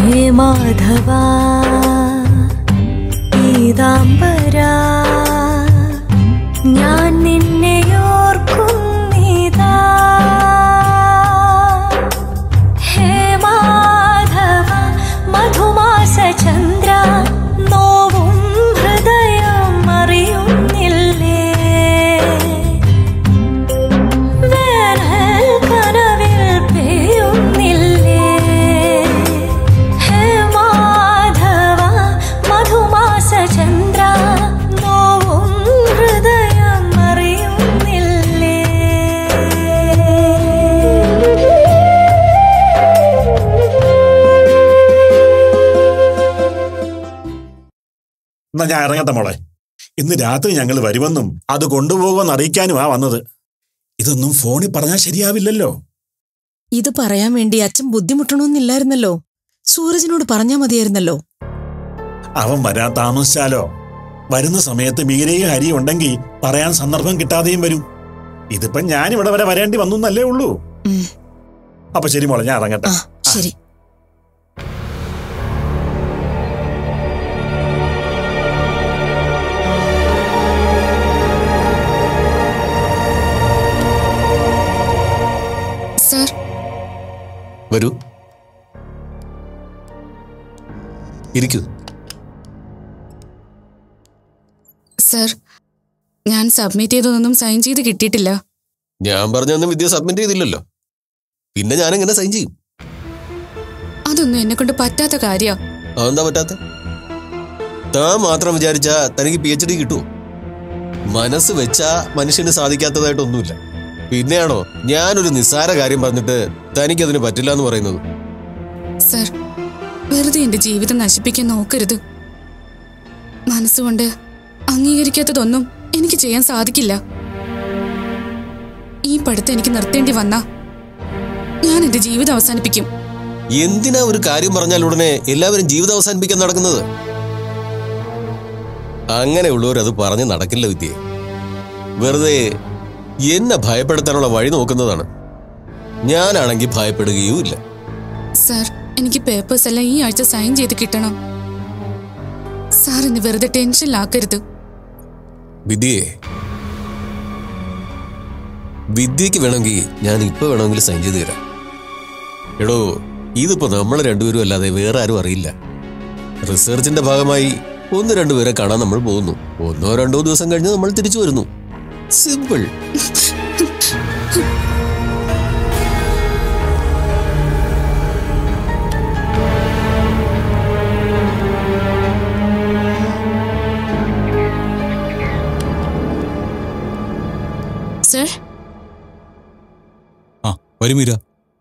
ഹേ മാധവ പീതാംബര ഞാൻ നിന്നെ ഓർക്കുന്നിതാ ഹേ മാധവ മധുമാസ ചന്ദ്ര നോവും ഹൃദയം അറിയുന്നില്ലേ വേനൽ കനവിൽ പെയ്യുന്നില്ലേ ഹേ മാധവ മധുമാസ ചന്ദ്ര നോവും ഹൃദയം അറിയുന്നില്ലേ എന്നാ ഞാൻ ഇറങ്ങട്ടെ മോളെ ഇന്ന് രാത്രി ഞങ്ങൾ വരുമെന്നും അത് കൊണ്ടുപോകുമെന്ന് അറിയിക്കാനുമാ വന്നത് ഇതൊന്നും ഫോണിൽ പറഞ്ഞാൽ ശരിയാവില്ലല്ലോ ഇത് പറയാൻ വേണ്ടി അച്ഛൻ ബുദ്ധിമുട്ടണമെന്നില്ലായിരുന്നല്ലോ സൂരജിനോട് പറഞ്ഞാ മതിയായിരുന്നല്ലോ അവൻ വരാൻ താമസിച്ചാലോ വരുന്ന സമയത്ത് മീരയും ഹരിയും ഉണ്ടെങ്കിൽ പറയാൻ സന്ദർഭം കിട്ടാതെയും വരും ഇതിപ്പം ഞാൻ ഇവിടെ വരെ വരേണ്ടി വന്നു എന്നല്ലേ ഉള്ളൂ ഉം. അപ്പൊ ശരി മോളെ ഞാൻ ഇറങ്ങട്ടെ ആ ശരി സർ വരൂ ഇരിക്കൂ സർ ഞാൻ സബ്മിറ്റ് ചെയ്തതൊന്നും സൈൻ ചെയ്ത് കിട്ടിയിട്ടില്ല ഞാൻ പറഞ്ഞൊന്നും വിദ്യ സബ്മിറ്റ് ചെയ്തില്ലല്ലോ പിന്നെ ഞാൻ എങ്ങനെ സൈൻ ചെയ്യും അതൊന്നും എന്നെ കൊണ്ട് പറ്റാത്ത കാര്യ അതെന്താ പറ്റാത്ത താൻ മാത്രം വിചാരിച്ചാ തനിക്ക് പി എച്ച് ഡി കിട്ടുമോ മനസ്സ് വെച്ചാ മനുഷ്യന് സാധിക്കാത്തതായിട്ടൊന്നുമില്ല പിന്നെയാണോ ഞാനൊരു നിസ്സാര കാര്യം പറഞ്ഞിട്ട് തനിക്കതിന് പറ്റില്ല എന്ന് പറയുന്നത് സർ വെറുതെ എന്റെ ജീവിതം നശിപ്പിക്കാൻ നോക്കരുത് മനസ്സുകൊണ്ട് അംഗീകരിക്കാത്തതൊന്നും എനിക്ക് ചെയ്യാൻ സാധിക്കില്ല ഈ പഠിത്തം എനിക്ക് നിർത്തേണ്ടി വന്നാ ഞാൻ എന്റെ ജീവിതം അവസാനിപ്പിക്കും എന്തിനാ ഒരു കാര്യം പറഞ്ഞാൽ ഉടനെ എല്ലാവരും ജീവിതം അവസാനിപ്പിക്കാൻ നടക്കുന്നത് അങ്ങനെയുള്ളവർ അത് പറഞ്ഞ് നടക്കില്ല വിദ്യ വെറുതെ എന്നെ ഭയപ്പെടുത്താനുള്ള വഴി നോക്കുന്നതാണ് ഞാനാണെങ്കിൽ ഭയപ്പെടുകയും ഇല്ല സർ എനിക്ക് പേപ്പേഴ്സ് എല്ലാം ഈ ആഴ്ച സൈൻ ചെയ്ത് കിട്ടണം സാർ എന്നെ വെറുതെ ടെൻഷനിലാക്കരുത് വിദ്യയെ വിദ്യക്ക് വേണമെങ്കിൽ ഞാൻ ഇപ്പൊ വേണമെങ്കിൽ സൈൻ ചെയ്ത് തരാം എടോ ഇതിപ്പോ നമ്മൾ രണ്ടുപേരും അല്ലാതെ വേറെ ആരും അറിയില്ല റിസർച്ചിന്റെ ഭാഗമായി ഒന്ന് രണ്ടുപേരെ കാണാൻ നമ്മൾ പോകുന്നു ഒന്നോ രണ്ടോ ദിവസം കഴിഞ്ഞ് നമ്മൾ തിരിച്ചു വരുന്നു സിമ്പിൾ സർ ആ വരും മീര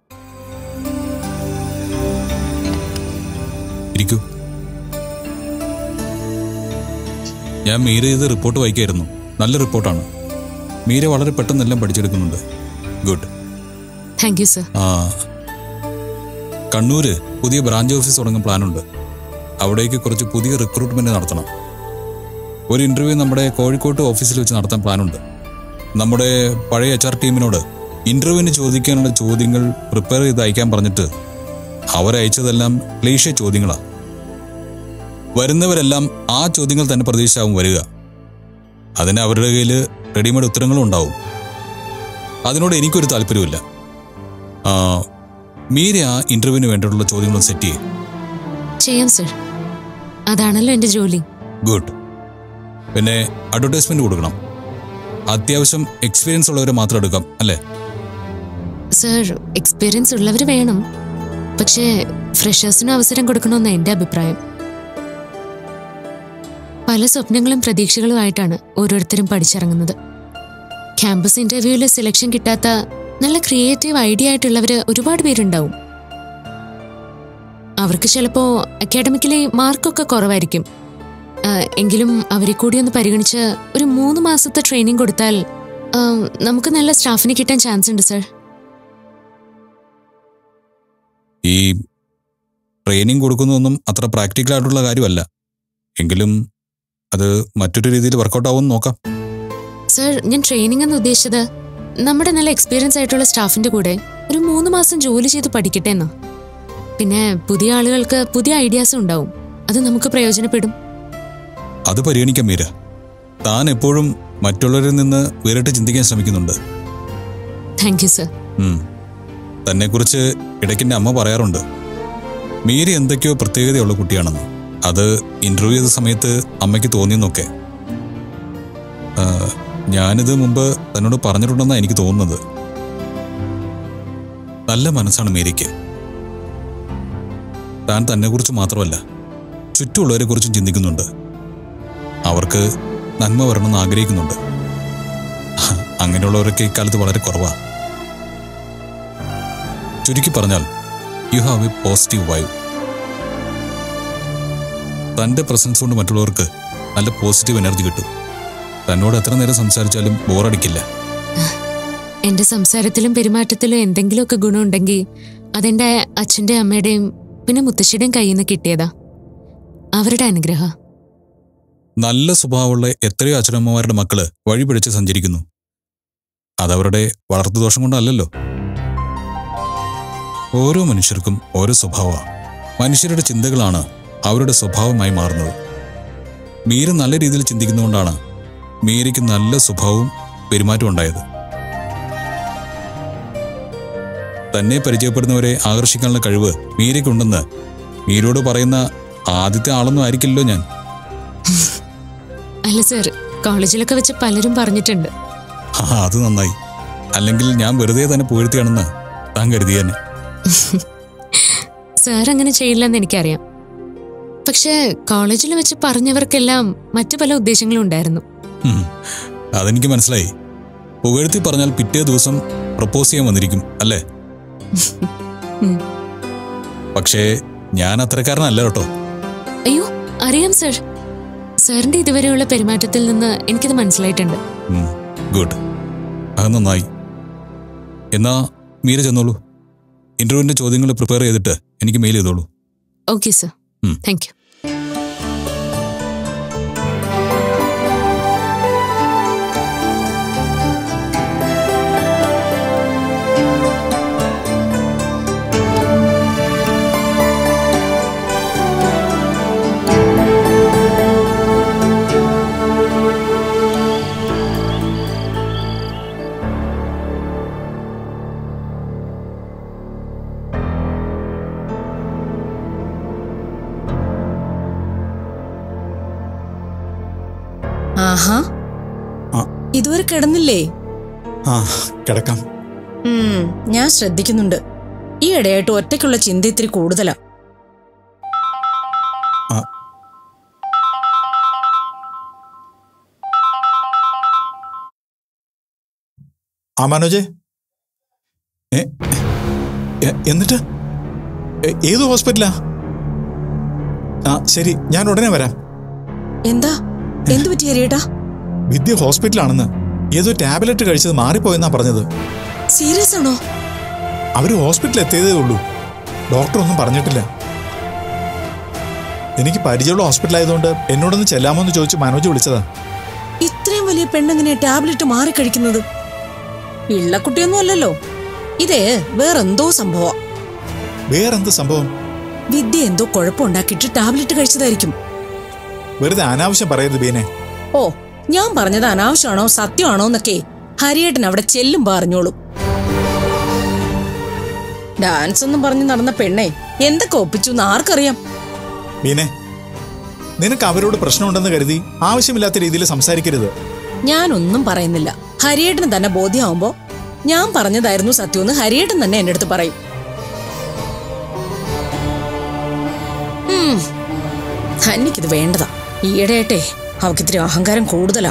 ഇരിക്കൂ ഞാൻ മീര ചെയ്ത റിപ്പോർട്ട് വായിക്കായിരുന്നു നല്ല റിപ്പോർട്ടാണ് മീര വളരെ പെട്ടെന്നെല്ലാം പഠിച്ചെടുക്കുന്നുണ്ട് ഗുഡ് താങ്ക് യു സർ ആ കണ്ണൂര് പുതിയ ബ്രാഞ്ച് ഓഫീസ് തുടങ്ങാൻ പ്ലാനുണ്ട് അവിടേക്ക് കുറച്ച് പുതിയ റിക്രൂട്ട്മെന്റ് നടത്തണം ഒരു ഇന്റർവ്യൂ നമ്മുടെ കോഴിക്കോട്ട് ഓഫീസിൽ വെച്ച് നടത്താൻ പ്ലാനുണ്ട് നമ്മുടെ പഴയ എച്ച് ആർ ടീമിനോട് ഇന്റർവ്യൂവിന് ചോദിക്കാനുള്ള ചോദ്യങ്ങൾ പ്രിപ്പയർ ചെയ്ത് അയക്കാൻ പറഞ്ഞിട്ട് അവരയച്ചതെല്ലാം ക്ലീശ ചോദ്യങ്ങളാ വരുന്നവരെല്ലാം ആ ചോദ്യങ്ങൾ തന്നെ പ്രതീക്ഷിച്ചാവും വരിക അതിന് അവരുടെ കയ്യിൽ റെഡിമെയ്ഡ് ഉത്തരങ്ങളും ഉണ്ടാവും അതിനോട് എനിക്കൊരു താല്പര്യമില്ല ആ, മീര ആ ഇന്റർവ്യൂവിന് വേണ്ടിയിട്ടുള്ള ചോദ്യങ്ങൾ സെറ്റ് ചെയ്യും ചെയ്യാം സർ അതാണല്ലോ എന്റെ ജോലി ഗുഡ് പിന്നെ അഡ്വർടൈസ്മെന്റ് കൊടുക്കണം അത്യാവശ്യം എക്സ്പീരിയൻസ് ഉള്ളവരെ മാത്രം എടുക്കാം അല്ലേ സർ എക്സ്പീരിയൻസ് ഉള്ളവർ വേണം പക്ഷേ ഫ്രഷേഴ്സിനും അവസരം കൊടുക്കണമെന്ന് എൻ്റെ അഭിപ്രായം പല സ്വപ്നങ്ങളും പ്രതീക്ഷകളുമായിട്ടാണ് ഓരോരുത്തരും പഠിച്ചിറങ്ങുന്നത് ക്യാമ്പസ് ഇന്റർവ്യൂവിൽ സെലക്ഷൻ കിട്ടാത്ത നല്ല ക്രിയേറ്റീവ് ഐഡിയ ആയിട്ടുള്ളവർ ഒരുപാട് പേരുണ്ടാവും അവർക്ക് ചിലപ്പോൾ അക്കാഡമിക്കലി മാർക്കൊക്കെ കുറവായിരിക്കും ആ, എങ്കിലും അവരെ കൂടി ഒന്ന് പരിഗണിച്ച് ഒരു മൂന്ന് മാസത്തെ ട്രെയിനിങ് കൊടുത്താൽ ആ, നമുക്ക് നല്ല സ്റ്റാഫിനെ കിട്ടാൻ ചാൻസ് ഉണ്ട് സർ ഈ ട്രെയിനിങ് കൊടുക്കുന്നതൊന്നും അത്ര പ്രാക്ടിക്കൽ ആയിട്ടുള്ള കാര്യമല്ല എങ്കിലും അത് മറ്റൊരു രീതിയിൽ വർക്കൗട്ട് ആവുമെന്ന് നോക്കാം സർ ഞാൻ ട്രെയിനിങ് എന്ന് ഉദ്ദേശിച്ചത് നമ്മുടെ നല്ല എക്സ്പീരിയൻസ് ആയിട്ടുള്ള സ്റ്റാഫിന്റെ കൂടെ ഒരു മൂന്ന് മാസം ജോലി ചെയ്ത് പഠിക്കട്ടെ എന്നാ പിന്നെ പുതിയ ആളുകൾക്ക് പുതിയ ഐഡിയാസും ഉണ്ടാവും അത് നമുക്ക് പ്രയോജനപ്പെടും അത് പരിഗണിക്കാം മീര താൻ എപ്പോഴും മറ്റുള്ളവരിൽ നിന്ന് വേറിട്ട് ചിന്തിക്കാൻ ശ്രമിക്കുന്നുണ്ട് താങ്ക് യു സർ ഉം. തന്നെക്കുറിച്ച് ഇടയ്ക്കെൻ്റെ അമ്മ പറയാറുണ്ട് മീര എന്തൊക്കെയോ പ്രത്യേകതയുള്ള കുട്ടിയാണെന്ന് അത് ഇന്റർവ്യൂ ചെയ്ത സമയത്ത് അമ്മയ്ക്ക് തോന്നിയെന്നൊക്കെ ആ, ഞാനിത് മുമ്പ് തന്നോട് പറഞ്ഞിട്ടുണ്ടെന്നാണ് എനിക്ക് തോന്നുന്നത് നല്ല മനസ്സാണ് മീരയ്ക്ക് താൻ തന്നെക്കുറിച്ച് മാത്രമല്ല ചുറ്റുമുള്ളവരെ കുറിച്ചും ചിന്തിക്കുന്നുണ്ട് അവർക്ക് നന്മ വരണമെന്ന് ആഗ്രഹിക്കുന്നുണ്ട് അങ്ങനെയുള്ളവരൊക്കെ ഇക്കാലത്ത് വളരെ കുറവാണ് ചുരുക്കി പറഞ്ഞാൽ you have a positive vibe തന്റെ പ്രസൻസ് കൊണ്ട് മറ്റുള്ളവർക്ക് നല്ല പോസിറ്റീവ് എനർജി കിട്ടും തന്നോട് എത്ര നേരം സംസാരിച്ചാലും ബോറടിക്കില്ല എന്റെ സംസാരത്തിലും പെരുമാറ്റത്തിലും എന്തെങ്കിലുമൊക്കെ ഗുണമുണ്ടെങ്കിൽ അതെന്റെ അച്ഛന്റെ അമ്മയുടെയും പിന്നെ മുത്തശ്ശിയുടെയും കയ്യിൽ നിന്ന് കിട്ടിയതാ അവരുടെ അനുഗ്രഹ നല്ല സ്വഭാവമുള്ള എത്രയോ അച്ഛനമ്മമാരുടെ മക്കള് വഴി പിടിച്ച് സഞ്ചരിക്കുന്നു അതവരുടെ വളർത്തുദോഷം കൊണ്ടല്ലല്ലോ ഓരോ മനുഷ്യർക്കും ഓരോ സ്വഭാവമാണ് മനുഷ്യരുടെ ചിന്തകളാണ് അവരുടെ സ്വഭാവമായി മാറുന്നത് മീര നല്ല രീതിയിൽ ചിന്തിക്കുന്നതുകൊണ്ടാണ് മീരയ്ക്ക് നല്ല സ്വഭാവവും പെരുമാറ്റവും ഉണ്ടായത് തന്നെ പരിചയപ്പെടുന്നവരെ ആകർഷിക്കാനുള്ള കഴിവ് മീരയ്ക്കുണ്ടെന്ന് മീരയോട് പറയുന്ന ആദ്യത്തെ ആളൊന്നും ആയിരിക്കില്ലല്ലോ ഞാൻ അല്ല സർ കോളേജിലൊക്കെ വെച്ച് പലരും പറഞ്ഞിട്ടുണ്ട് ആ അത് നന്നായി അല്ലെങ്കിൽ ഞാൻ വെറുതെ തന്നെ പുകഴ്ത്തിയാണെന്ന് താൻ കരുതിയേനെ സാർ അങ്ങനെ ചെയ്യില്ലെന്ന് എനിക്കറിയാം പക്ഷേ കോളേജിൽ വെച്ച് പറഞ്ഞവർക്കെല്ലാം മറ്റു പല ഉദ്ദേശങ്ങളും ഉണ്ടായിരുന്നു ഉം. അതെനിക്ക് മനസ്സിലായി പുകഴ്ത്തി പറഞ്ഞാൽ പിറ്റേ ദിവസം പ്രപ്പോസ് ചെയ്യാൻ വന്നിരിക്കും അല്ലേ ഉം. പക്ഷേ ഞാൻ അത്രക്കാരനല്ല കേട്ടോ അയ്യോ അറിയാം സർ സാറിന്റെ ഇതുവരെയുള്ള പെരുമാറ്റത്തിൽ നിന്ന് എനിക്കത് മനസ്സിലായിട്ടുണ്ട് ഗുഡ് അത് നന്നായി എന്നാ മീര ചെന്നോളൂ ഇന്റർവ്യൂവിന്റെ ചോദ്യങ്ങൾ പ്രിപ്പയർ ചെയ്തിട്ട് എനിക്ക് മെയിൽ ചെയ്തോളൂ ഓക്കെ സർ ഉം. താങ്ക് യു ആഹാ ആ. ഇതുവരെ കിടന്നില്ലേ ആ കിടക്കാം ഉം, ഞാൻ ശ്രദ്ധിക്കുന്നുണ്ട് ഈ ഇടയായിട്ട് ഒറ്റയ്ക്കുള്ള ചിന്ത ഇത്തിരി കൂടുതലാ ആ. ആ മനോജെ ഏ, ഏ, എന്നിട്ട് ഏ, ഏത് ഹോസ്പിറ്റലാ ആ ശരി ഞാൻ ഉടനെ വരാം എന്താ എന്തു പറ്റി ഹരിയേട്ടാ വിദ്യ ഹോസ്പിറ്റലാണെന്ന് ഏതോ ടാബ്ലറ്റ് കഴിച്ചത് മാറിപ്പോയെന്നാ പറഞ്ഞത് സീരിയസ് ആണോ അവര് ഹോസ്പിറ്റലിൽ എത്തിയതേ ഉള്ളൂ ഡോക്ടർ ഒന്നും പറഞ്ഞിട്ടില്ല എനിക്ക് പരിചയമുള്ള ഹോസ്പിറ്റലായതുകൊണ്ട് എന്നോടൊന്ന് ചെല്ലാമോ എന്ന് ചോദിച്ച് മനോജ് വിളിച്ചതാ ഇത്രയും വലിയ പെണ്ണെങ്ങനെ ടാബ്ലറ്റ് മാറി കഴിക്കുന്നത് ഇള്ളക്കുട്ടിയൊന്നും അല്ലല്ലോ ഇതേ വേറെന്തോ സംഭവം വേറെന്ത് സംഭവം വിദ്യ എന്തോ കുഴപ്പമുണ്ടാക്കിയിട്ട് ടാബ്ലറ്റ് കഴിച്ചതായിരിക്കും വെറുതെ അനാവശ്യം പറയരുത് ബീനെ ഓ ഞാൻ പറഞ്ഞത് അനാവശ്യമാണോ സത്യമാണോ എന്നൊക്കെ ഹരിയേട്ടൻ അവിടെ ചെല്ലും പറഞ്ഞോളും ഡാൻസ് ഒന്നും പറഞ്ഞ് നടന്ന പെണ്ണെ എന്തൊക്കെ ഒപ്പിച്ചു എന്ന് ആർക്കറിയാം ബീനെ നിനക്ക് അവരോട് പ്രശ്നമുണ്ടെന്ന് കരുതി ആവശ്യമില്ലാത്ത രീതിയിൽ സംസാരിക്കരുത് ഞാനൊന്നും പറയുന്നില്ല ഹരിയേട്ടന് തന്നെ ബോധ്യമാവുമ്പോ ഞാൻ പറഞ്ഞതായിരുന്നു സത്യമെന്ന് ഹരിയേട്ടൻ തന്നെ എന്റെ അടുത്ത് പറയും ഉം, ഹന്നിക്കിത് വേണ്ടതാ ഈയിടെയായിട്ടെ അവക്കിത്തിരി അഹങ്കാരം കൂടുതലാ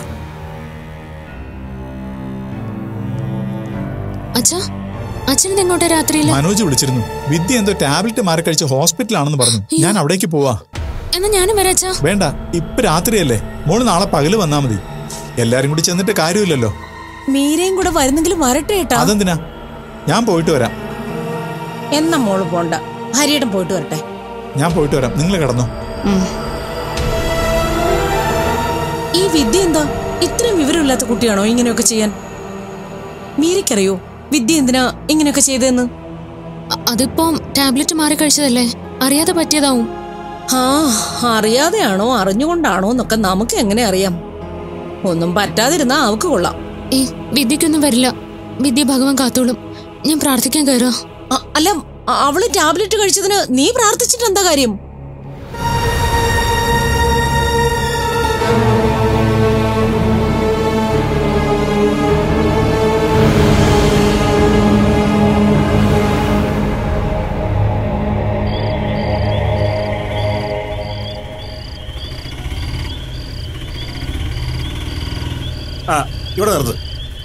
അച്ഛാ അച്ഛൻ എങ്ങോട്ടാ രാത്രിയിൽ മനോജ് വിളിച്ചിരുന്നു വിദ്യ എന്തോ ടാബ്ലറ്റ് മാറി കഴിച്ച് ഹോസ്പിറ്റലാണെന്ന് പറഞ്ഞു ഞാൻ അവിടേക്ക് പോവാ എന്നാ ഞാനും വരാച്ചാ വേണ്ട ഇപ്പൊ രാത്രിയല്ലേ മോള് നാളെ പകല് വന്നാ മതി എല്ലാരും കൂടി ചെന്നിട്ട് കാര്യമില്ലല്ലോ മീരയും കൂടെ വരുന്നെങ്കിലും വരട്ടെ ഏട്ടാ അതെന്തിനാ ഞാൻ പോയിട്ട് വരാം എന്നാ മോള് പോണ്ട ഹരിയേട്ടൻ പോയിട്ട് വരട്ടെ ഞാൻ പോയിട്ട് വരാം നിങ്ങൾ കിടന്നോ ഈ വിദ്യ എന്താ ഇത്രയും വിവരമില്ലാത്ത കുട്ടിയാണോ ഇങ്ങനെയൊക്കെ ചെയ്യാൻ മീരയ്ക്കറിയോ വിദ്യ എന്തിനാ ഇങ്ങനെയൊക്കെ ചെയ്തതെന്ന് അ- അതിപ്പം ടാബ്ലറ്റ് മാറി കഴിച്ചതല്ലേ അറിയാതെ പറ്റിയതാവും ആ അറിയാതെയാണോ അറിഞ്ഞുകൊണ്ടാണോ എന്നൊക്കെ നമുക്ക് എങ്ങനെ അറിയാം ഒന്നും പറ്റാതിരുന്നാ അവക്ക് കൊള്ളാം ഏ വിദ്യക്കൊന്നും വരില്ല വിദ്യ ഭഗവാൻ കാത്തോളും ഞാൻ പ്രാർത്ഥിക്കാൻ കയറാ അ- അല്ല അ- അവള് ടാബ്ലറ്റ് കഴിച്ചതിന് നീ പ്രാർത്ഥിച്ചിട്ട് എന്താ കാര്യം ആ ഇവിടെ നിർത്ത്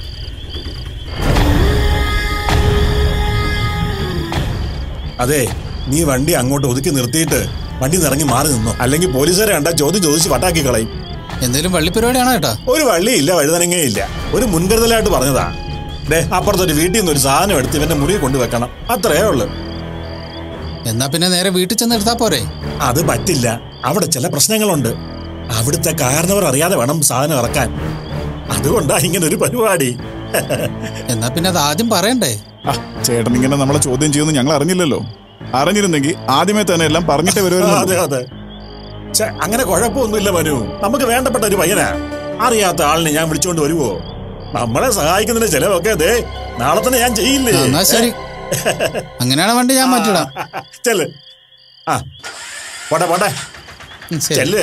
അതെ നീ വണ്ടി അങ്ങോട്ട് ഒതുക്കി നിർത്തിയിട്ട് വണ്ടി നിറങ്ങി മാറി നിന്നോ അല്ലെങ്കിൽ പോലീസുകാരെ കണ്ടാ ചോദ്യം ചോദിച്ച് വട്ടാക്കി കളയും എന്തേലും വള്ളിപ്പരിപാടിയാണോ ഏട്ടാ ഒരു വള്ളിയില്ല വഴുതനങ്ങയില്ല ഒരു മുൻകരുതലായിട്ട് പറഞ്ഞതാ ഡേ അപ്പുറത്തൊരു വീട്ടിൽ നിന്ന് ഒരു സാധനം എടുത്ത് ഇവന്റെ മുറിയിൽ കൊണ്ടുവെക്കണം അത്രേ ഉള്ളു എന്നാ പിന്നെ നേരെ വീട്ടിൽ ചെന്ന് എടുത്താ പോരെ അത് പറ്റില്ല അവിടെ ചില പ്രശ്നങ്ങളുണ്ട് അവിടുത്തെ കാരണവർ അറിയാതെ വേണം സാധനം ഇറക്കാൻ അതുകൊണ്ടാ ഇങ്ങനെ ഒരു പരിപാടി എന്നാ പിന്നെ അത് ആദ്യം പറയണ്ടേ ആ ചേട്ടൻ ഇങ്ങനെ നമ്മളെ ചോദ്യം ചെയ്യുമെന്ന് ഞങ്ങൾ അറിഞ്ഞില്ലല്ലോ അറിഞ്ഞിരുന്നെങ്കിൽ ആദ്യമേ തന്നെ എല്ലാം പറഞ്ഞിട്ടേ അതെ വരുമായിരുന്നു അതെ ഛെ, അങ്ങനെ കുഴപ്പമൊന്നുമില്ല മനു നമുക്ക് വേണ്ടപ്പെട്ട ഒരു പയ്യനാ അറിയാത്ത ആളിനെ ഞാൻ വിളിച്ചോണ്ട് വരുവോ നമ്മളെ സഹായിക്കുന്നതിന്റെ ചെലവൊക്കെ അതെ നാളെ തന്നെ ഞാൻ ചെയ്യില്ലേ ആ, എന്നാ ശരി അങ്ങനെയാണ് വണ്ടി ഞാൻ മാറ്റിയിടാം ചെല്ല് ആ പോട്ടെ പോട്ടെ ഉം, ശരി ചെല്ല്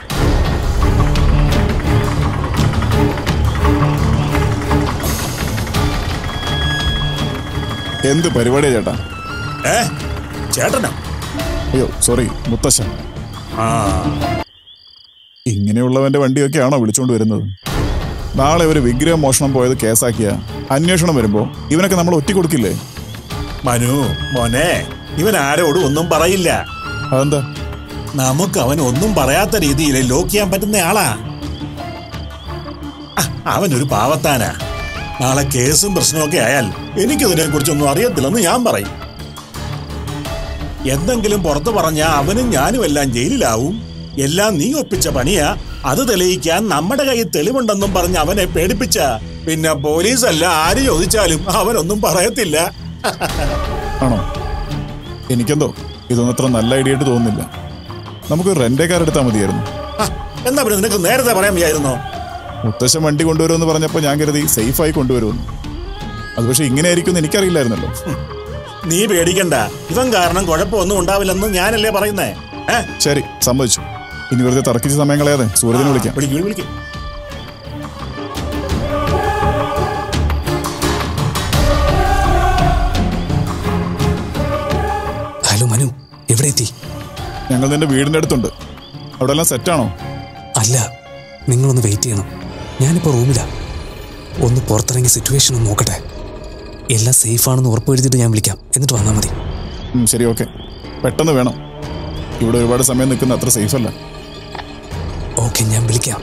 എന്ത് പരിപാടിയാ ചേട്ടാ ഏ ചേട്ടനോ അയ്യോ സോറി മുത്തശ്ശൻ ആ ഇങ്ങനെയുള്ളവന്റെ വണ്ടിയൊക്കെയാണോ വിളിച്ചോണ്ട് വരുന്നത് നാളെ ഒരു വിഗ്രഹ മോഷണം പോയത് കേസാക്കിയ അന്വേഷണം വരുമ്പോ ഇവനൊക്കെ നമ്മൾ ഒറ്റ കൊടുക്കില്ലേ മനു മോനെ ഇവൻ ആരോടും ഒന്നും പറയില്ല അതെന്താ നമുക്ക് അവൻ ഒന്നും പറയാത്ത രീതിയിൽ ലോക്ക് ചെയ്യാൻ പറ്റുന്ന ആളാ ആ, അവനൊരു പാവത്താനാ നാളെ കേസും പ്രശ്നമൊക്കെ ആയാൽ എനിക്കതിനെ കുറിച്ചൊന്നും അറിയത്തില്ലെന്ന് ഞാൻ പറയും എന്തെങ്കിലും പുറത്തു പറഞ്ഞാ അവനും ഞാനും എല്ലാം ജയിലിലാവും എല്ലാം നീ ഒപ്പിച്ച പണിയാ അത് തെളിയിക്കാൻ നമ്മുടെ കയ്യിൽ തെളിവുണ്ടെന്നും പറഞ്ഞ് അവനെ പേടിപ്പിച്ച പിന്നെ പോലീസല്ല ആര് ചോദിച്ചാലും അവനൊന്നും പറയത്തില്ല ആണോ എനിക്കെന്തോ ഇതൊന്നും അത്ര നല്ല ഐഡിയ ആയിട്ട് തോന്നുന്നില്ല നമുക്ക് റെന്റേ കാർ എടുത്താൽ മതിയായിരുന്നു ആ, എന്നാ പിന്നെ നിനക്ക് നേരത്തെ പറയാൻ വയ്യായിരുന്നോ മുത്തശ്ശൻ വണ്ടി കൊണ്ടുവരുമെന്ന് പറഞ്ഞപ്പോൾ ഞാൻ കരുതി സേഫായി കൊണ്ടുവരുമെന്ന് അത് പക്ഷെ ഇങ്ങനെ ആയിരിക്കും എന്ന് എനിക്കറിയില്ലായിരുന്നല്ലോ നീ പേടിക്കണ്ട ഇവൻ കാരണം കുഴപ്പമൊന്നും ഉണ്ടാവില്ലെന്ന് ഞാനല്ലേ പറയുന്നേ ഏ ശരി സമ്മതിച്ചു ഇനി വെറുതെ തർക്കിച്ച സമയം കളയാതെ സൂര്യനെ വിളിക്കാം വിളിക്കും വിളിക്കും ഹലോ മനു എവിടെ എത്തി ഞങ്ങൾ നിന്റെ വീടിന്റെ അടുത്തുണ്ട് അവിടെ എല്ലാം സെറ്റാണോ അല്ല നിങ്ങളൊന്ന് വെയിറ്റ് ചെയ്യണം ഞാനിപ്പോൾ റൂമിലാ ഒന്ന് പുറത്തിറങ്ങി സിറ്റുവേഷൻ ഒന്ന് നോക്കട്ടെ എല്ലാം സേഫ് ആണെന്ന് ഉറപ്പുവരുത്തിയിട്ട് ഞാൻ വിളിക്കാം എന്നിട്ട് വന്നാൽ മതി ഉം, ശരി ഓക്കെ പെട്ടെന്ന് വേണം ഇവിടെ ഒരുപാട് സമയം നിൽക്കുന്ന അത്ര സേഫ് അല്ല ഓക്കെ ഞാൻ വിളിക്കാം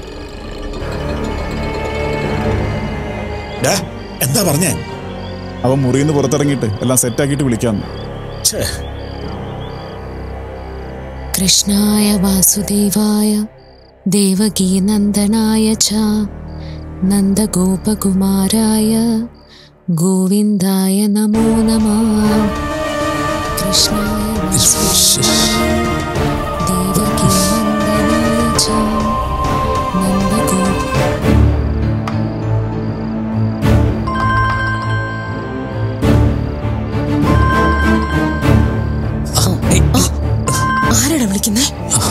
ഡാ, എന്താ പറഞ്ഞേ അവൻ മുറിയിൽ നിന്ന് പുറത്തിറങ്ങിയിട്ട് എല്ലാം സെറ്റാക്കിയിട്ട് വിളിക്കാമെന്ന് ഛേ, കൃഷ്ണായ വാസുദേവായ ദേവകീനന്ദനായ ച നന്ദഗോപകുമാരായ ഗോവിന്ദായ നമോ നമ കൃഷ്ണായ വാസുദേവായ ദേവകീനന്ദനായ ച നന്ദഗോപ ആരാടാ വിളിക്കുന്നേ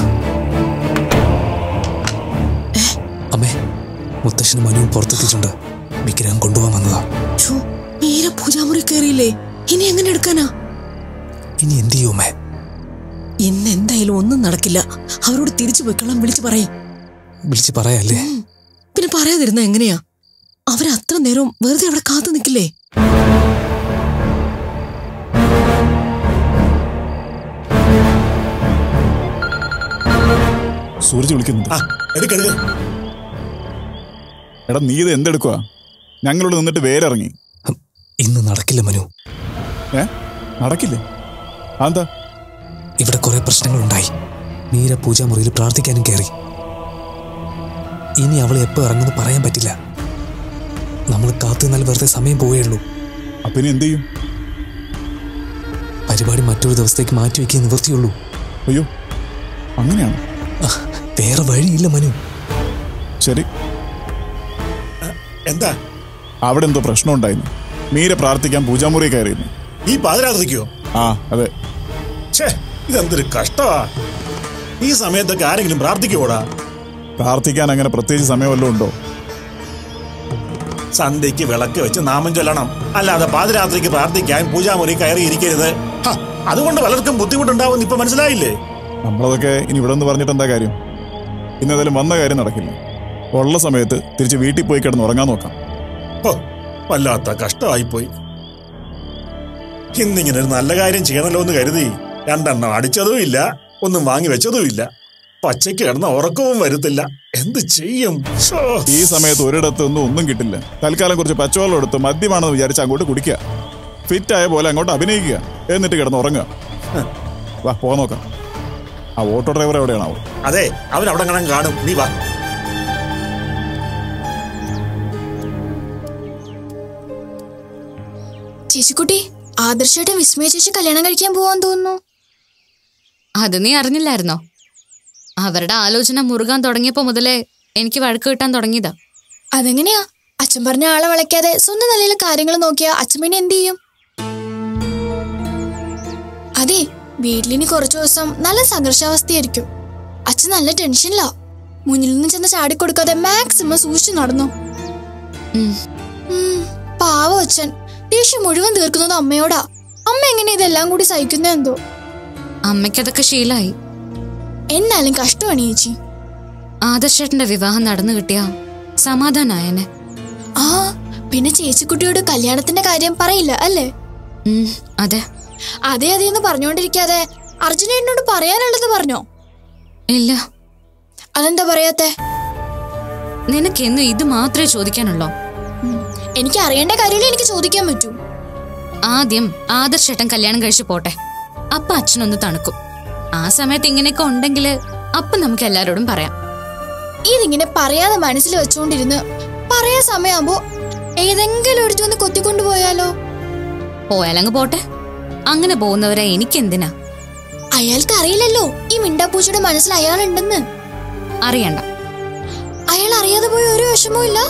അമ്മേ മുത്തശ്ശനും മനുവും പുറത്തെത്തിയിട്ടുണ്ട് വിഗ്രഹം കൊണ്ടുപോകാൻ വന്നതാ ഛോ, മീര പൂജാമുറി കയറിയില്ലേ ഇനി എങ്ങനെ എടുക്കാനാ ഇനി എന്ത് ചെയ്യും അമ്മേ ഇന്ന് എന്തായാലും ഒന്നും നടക്കില്ല അവരോട് തിരിച്ചു പോയിക്കൊള്ളാൻ വിളിച്ചു പറയും വിളിച്ച് പറയാല്ലേ പിന്നെ പറയാതിരുന്ന എങ്ങനെയാ അവരത്ര നേരം വെറുതെ അവിടെ കാത്തു നിൽക്കില്ലേ സൂരജ് വിളിക്കുന്നുണ്ട് ആ എടുക്കെടുക്ക് എടാ നീ ഇത് എന്തെടുക്കുക ഞങ്ങളോട് നിന്നിട്ട് വേരിറങ്ങി ഹും, ഇന്ന് നടക്കില്ല മനു ഏ നടക്കില്ലേ അതെന്താ ഇവിടെ കുറെ പ്രശ്നങ്ങളുണ്ടായി മീര പൂജാമുറിയിൽ പ്രാർത്ഥിക്കാനും കയറി ഇനി അവൾ എപ്പോൾ ഇറങ്ങുമെന്ന് പറയാൻ പറ്റില്ല നമ്മൾ കാത്തു നിന്നാൽ വെറുതെ സമയം പോവുകയുള്ളൂ അപ്പൊ ഇനി എന്ത് ചെയ്യും പരിപാടി മറ്റൊരു ദിവസത്തേക്ക് മാറ്റി വയ്ക്കാൻ നിവൃത്തിയുള്ളൂ അയ്യോ അങ്ങനെയാണ് ആ, വേറെ വഴിയില്ല മനു ശരി എന്താ അവിടെ എന്തോ പ്രശ്നം ഉണ്ടായിരുന്നു മീര പ്രാർത്ഥിക്കാൻ പൂജാമുറി കയറിയിരുന്നു ഈ പാതിരാത്രിക്കോ ആ അതെ ഛേ ഇതെന്തൊരു കഷ്ടമാ ഈ സമയത്തൊക്കെ ആരെങ്കിലും പ്രാർത്ഥിക്കുവോടാ പ്രാർത്ഥിക്കാൻ അങ്ങനെ പ്രത്യേകിച്ച് സമയം വല്ലതും ഉണ്ടോ സന്ധ്യയ്ക്ക് വിളക്ക് വെച്ച് നാമം ചൊല്ലണം അല്ലാതെ പാതിരാത്രിക്ക് പ്രാർത്ഥിക്കാൻ പൂജാമുറി കയറി ഇരിക്കരുത് ഹ, അതുകൊണ്ട് പലർക്കും ബുദ്ധിമുട്ടുണ്ടാവും ഇപ്പൊ മനസ്സിലായില്ലേ നമ്മളതൊക്കെ ഇനി ഇവിടെ നിന്ന് പറഞ്ഞിട്ട് എന്താ കാര്യം ഇന്നേതായാലും വന്ന കാര്യം നടക്കില്ല ഉള്ള സമയത്ത് തിരിച്ച് വീട്ടിൽ പോയി കിടന്ന് ഉറങ്ങാൻ നോക്കാം ഹോ, വല്ലാത്ത കഷ്ടമായിപ്പോയി ഇന്നിങ്ങനെ ഒരു നല്ല കാര്യം ചെയ്യണല്ലോ എന്ന് കരുതി രണ്ടെണ്ണം അടിച്ചതും ഇല്ല ഒന്നും വാങ്ങി വെച്ചതും ഇല്ല പച്ചയ്ക്ക് കിടന്ന ഉറക്കവും വരുത്തില്ല എന്ത് ചെയ്യും ശോ. ഈ സമയത്ത് ഒരിടത്തൊന്നും ഒന്നും കിട്ടില്ല തൽക്കാലം കുറച്ച് പച്ചവെള്ളം എടുത്ത് മദ്യമാണെന്ന് വിചാരിച്ച് അങ്ങോട്ട് കുടിക്കുക ഫിറ്റായ പോലെ അങ്ങോട്ട് അഭിനയിക്കുക എന്നിട്ട് കിടന്ന് ഉറങ്ങുക വാ പോ നോക്കാം ആ ഓട്ടോ ഡ്രൈവർ എവിടെയാണാവോ അതെ അവൻ അവിടെ കാണാൻ കാണും നീ വാ ചേച്ചിക്കുട്ടി ആദർശമായിട്ട് വിസ്മയ ചേച്ചി കല്യാണം കഴിക്കാൻ പോവാൻ തോന്നുന്നു അത് നീ അറിഞ്ഞില്ലായിരുന്നോ അവരുടെ ആലോചന മുറുകാൻ തുടങ്ങിയപ്പോ മുതലേ എനിക്ക് വഴക്ക് കിട്ടാൻ തുടങ്ങിയതാ അതെങ്ങനെയാ അച്ഛൻ പറഞ്ഞ ആളെ വിളയ്ക്കാതെ സ്വന്തം നിലയിലെ കാര്യങ്ങൾ നോക്കിയാ അച്ഛൻ പിന്നെ എന്ത് ചെയ്യും അതെ വീട്ടിലിനി കുറച്ചു ദിവസം നല്ല സംഘർഷാവസ്ഥയായിരിക്കും അച്ഛൻ നല്ല ടെൻഷനിലാ മുന്നിൽ നിന്ന് ചെന്ന് ചാടിക്കൊടുക്കാതെ മാക്സിമം സൂക്ഷിച്ചു നടന്നു ഉം. ഉം, പാവം അച്ഛൻ ദേഷ്യം മുഴുവൻ തീർക്കുന്നത് അമ്മയോടാ അമ്മ എങ്ങനെ ഇതെല്ലാം കൂടി സഹിക്കുന്നേ എന്തോ അമ്മയ്ക്കതൊക്കെ ശീലായി എന്നാലും കഷ്ടമാണ് ചേച്ചി ആദർശേട്ടന്റെ വിവാഹം നടന്നു കിട്ടിയ സമാധാനായനെ ആ പിന്നെ ചേച്ചിക്കുട്ടിയോട് കല്യാണത്തിന്റെ കാര്യം പറയില്ല അല്ലേ ഉം, അതെ അതെ അതെ എന്ന് പറഞ്ഞുകൊണ്ടിരിക്കാതെ അർജുനേട്ടനോട് പറയാനുള്ളത് പറഞ്ഞോ ഇല്ല അതെന്താ പറയാത്തെ നിനക്കെന്നും ഇത് മാത്രമേ ചോദിക്കാനുള്ളോ ഉം, എനിക്ക് അറിയേണ്ട കാര്യമല്ലേ എനിക്ക് ചോദിക്കാൻ പറ്റൂ ആദ്യം ആദർശേട്ടൻ കല്യാണം കഴിച്ചു പോട്ടെ അപ്പൊ അച്ഛനൊന്ന് തണുക്കും ആ സമയത്ത് ഇങ്ങനെയൊക്കെ ഉണ്ടെങ്കിൽ അപ്പൊ നമുക്ക് എല്ലാരോടും പറയാം ഇതിങ്ങനെ പറയാതെ മനസ്സിൽ വെച്ചുകൊണ്ടിരുന്ന് പറയാൻ സമയമാകുമ്പോ ഏതെങ്കിലും ഒരു ഒന്ന് കൊത്തിക്കൊണ്ടുപോയാലോ പോയാലങ്ങ് പോട്ടെ അങ്ങനെ പോകുന്നവരെ എനിക്കെന്തിനാ അയാൾക്ക് അറിയില്ലല്ലോ ഈ മിണ്ടാപ്പൂച്ചയുടെ മനസ്സിൽ അയാളുണ്ടെന്ന് അറിയണ്ട അയാൾ അറിയാതെ പോയ ഒരു വിഷമവും ഇല്ല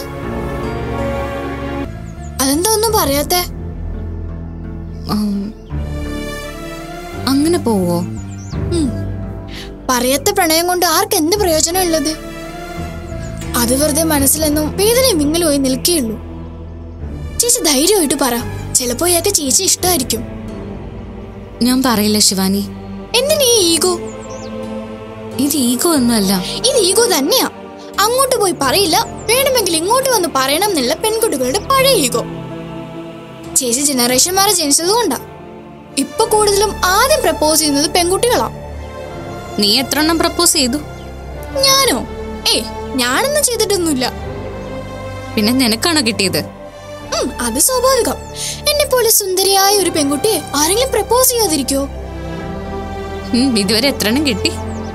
അതെന്താ ഒന്നും പറയാത്തെ ഉം. അങ്ങനെ പോവോ ഉം. പറയാത്ത പ്രണയം കൊണ്ട് ആർക്ക് എന്ത് പ്രയോജനം ഉള്ളത് അത് വെറുതെ മനസ്സിലെന്നും വേദന വിങ്ങലും പോയി നിൽക്കുകയുള്ളൂ ചേച്ചി ധൈര്യമായിട്ട് പറ ചിലപ്പോ ഇയാൾക്ക് ചേച്ചി ഇഷ്ടമായിരിക്കും ഞാൻ പറയില്ല ശിവാനി എന്തിനീ ഈഗോ ഇത് ഈഗോ ഒന്നുമല്ല ഇത് ഈഗോ തന്നെയാ അങ്ങോട്ട് പോയി പറയില്ല വേണമെങ്കിൽ ഇങ്ങോട്ട് വന്ന് പറയണം എന്നുള്ള പെൺകുട്ടികളുടെ പഴയ ഈഗോ ചേച്ചി ജനറേഷൻ മാറി ജനിച്ചതുകൊണ്ടാ ഇപ്പൊ കൂടുതലും ആദ്യം പ്രപ്പോസ് ചെയ്യുന്നത് പെൺകുട്ടികളാ നീ എത്ര എണ്ണം പ്രപ്പോസ് ചെയ്തു ഞാനോ ഏ ഞാനൊന്നും ചെയ്തിട്ടൊന്നുമില്ല പിന്നെ നിനക്കാണോ കിട്ടിയത് ഉം, അത് സ്വാഭാവികം എന്നെ പോലെ സുന്ദരിയായ ഒരു പെൺകുട്ടിയെ ആരെങ്കിലും പ്രപ്പോസ് ചെയ്യാതിരിക്കോ ഉം, ഇതുവരെ എത്ര എണ്ണം കിട്ടി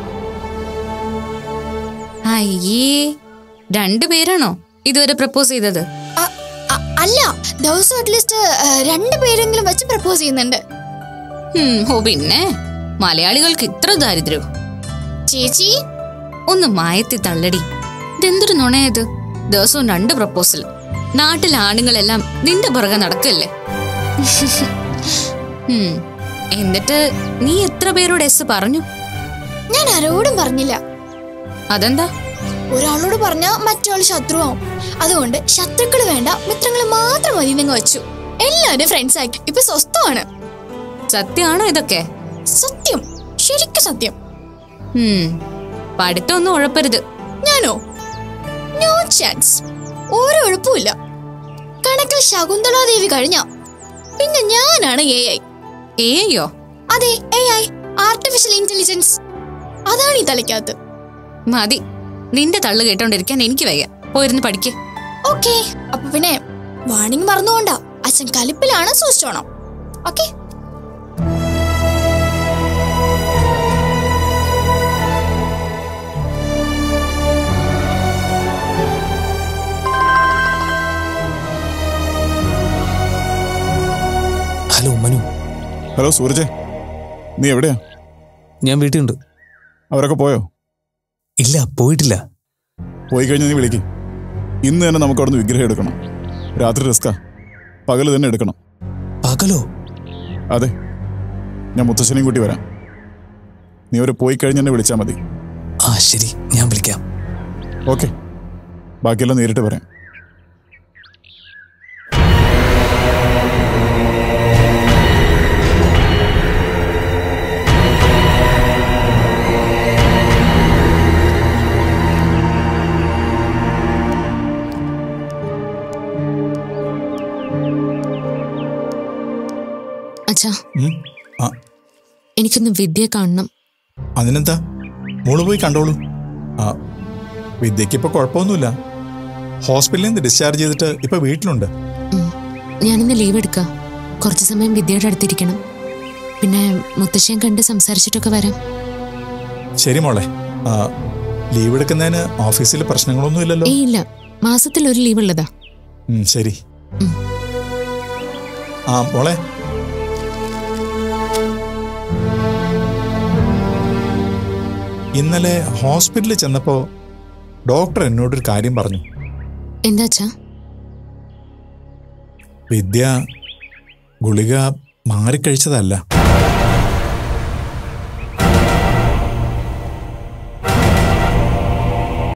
അയ്യേ രണ്ടു പേരാണോ ഇതുവരെ പ്രപ്പോസ് ചെയ്തത് അ- അ- അല്ല ദിവസം അറ്റ്ലീസ്റ്റ് രണ്ടു പേരെങ്കിലും വെച്ച് പ്രപ്പോസ് ചെയ്യുന്നുണ്ട് ഉം, ഓ പിന്നെ മലയാളികൾക്ക് ഇത്ര ദാരിദ്ര്യോ ചേച്ചി ഒന്ന് മായത്തി തള്ളടി ഇതെന്തൊരു നുണയത് ദിവസവും രണ്ട് പ്രപ്പോസൽ നാട്ടിലെ ആണുങ്ങളെല്ലാം നിന്റെ പുറകെ നടക്കല്ലേ ഉം, എന്നിട്ട് നീ എത്ര പേരോട് എസ് പറഞ്ഞു ഞാൻ ആരോടും പറഞ്ഞില്ല അതെന്താ ഒരാളോട് പറഞ്ഞാൽ മറ്റൊരാൾ ശത്രുവാവും അതുകൊണ്ട് ശത്രുക്കൾ വേണ്ട മിത്രങ്ങൾ മാത്രം മതി നിങ്ങൾ വെച്ചു എല്ലാവരും ഫ്രണ്ട്സ് ആക്കി ഇപ്പൊ സ്വസ്ഥമാണ് സത്യമാണോ ഇതൊക്കെ സത്യം ശരിക്കും സത്യം ഉം, പഠിത്തമൊന്നും ഉഴപ്പരുത് ഞാനോ നോ ചാൻസ് ഒരു എളുപ്പമില്ല കണക്കിൽ ശകുന്തളാദേവി കഴിഞ്ഞ പിന്നെ ഞാനാണ് എ ഐ ഏയോ അതെ എ ഐ ആർട്ടിഫിഷ്യൽ ഇന്റലിജൻസ് അതാണ് ഈ തലയ്ക്കകത്ത് മതി നിന്റെ തള്ളു കേട്ടോണ്ടിരിക്കാൻ എനിക്ക് വയ്യ പോയിരുന്ന് പഠിക്ക് ഓക്കെ അപ്പൊ പിന്നെ വാണിംഗ് മറന്നുകൊണ്ടാ അച്ഛൻ കലിപ്പിലാണ് സൂക്ഷിച്ചോണം okay hello Manu hello Sooraj നീ എവിടെയാ ഞാൻ വീട്ടിലുണ്ട് അവരൊക്കെ പോയോ ഇല്ല പോയിട്ടില്ല പോയി കഴിഞ്ഞ് നീ വിളിക്കും ഇന്ന് തന്നെ നമുക്ക് അവിടുന്ന് വിഗ്രഹം എടുക്കണം രാത്രി റിസ്കാ പകല് തന്നെ എടുക്കണം പകലോ അതെ ഞാൻ മുത്തശ്ശനെയും കൂട്ടി വരാം നീ അവരെ പോയി കഴിഞ്ഞ് എന്നെ വിളിച്ചാൽ മതി ആ ശരി ഞാൻ വിളിക്കാം ഓക്കെ ബാക്കിയെല്ലാം നേരിട്ട് പറയാം അച്ഛാ ഉം. ആ എനിക്കൊന്ന് വിദ്യ കാണണം അതിനെന്താ മോള് പോയി കണ്ടോളൂ ആ വിദ്യക്ക് ഇപ്പൊ കുഴപ്പമൊന്നുമില്ല ഹോസ്പിറ്റലിൽ നിന്ന് ഡിസ്ചാർജ് ചെയ്തിട്ട് ഇപ്പൊ വീട്ടിലുണ്ട് ഉം. ഞാനിന്ന് ലീവ് എടുക്കാം കുറച്ച് സമയം വിദ്യയുടെ അടുത്തിരിക്കണം പിന്നെ മുത്തശ്ശിയും കണ്ട് സംസാരിച്ചിട്ടൊക്കെ വരാം ശരി മോളെ ആ ലീവ് എടുക്കുന്നതിന് ഓഫീസിൽ പ്രശ്നങ്ങളൊന്നും ഇല്ലല്ലോ ഏയ് ഇല്ല മാസത്തിൽ ഒരു ലീവ് ഉള്ളതാ ഉം, ശരി ഉം. ആ മോളെ ഇന്നലെ ഹോസ്പിറ്റലിൽ ചെന്നപ്പോ ഡോക്ടർ എന്നോടൊരു കാര്യം പറഞ്ഞു എന്താ അച്ഛാ വിദ്യ ഗുളിക മാറിക്കഴിച്ചതല്ല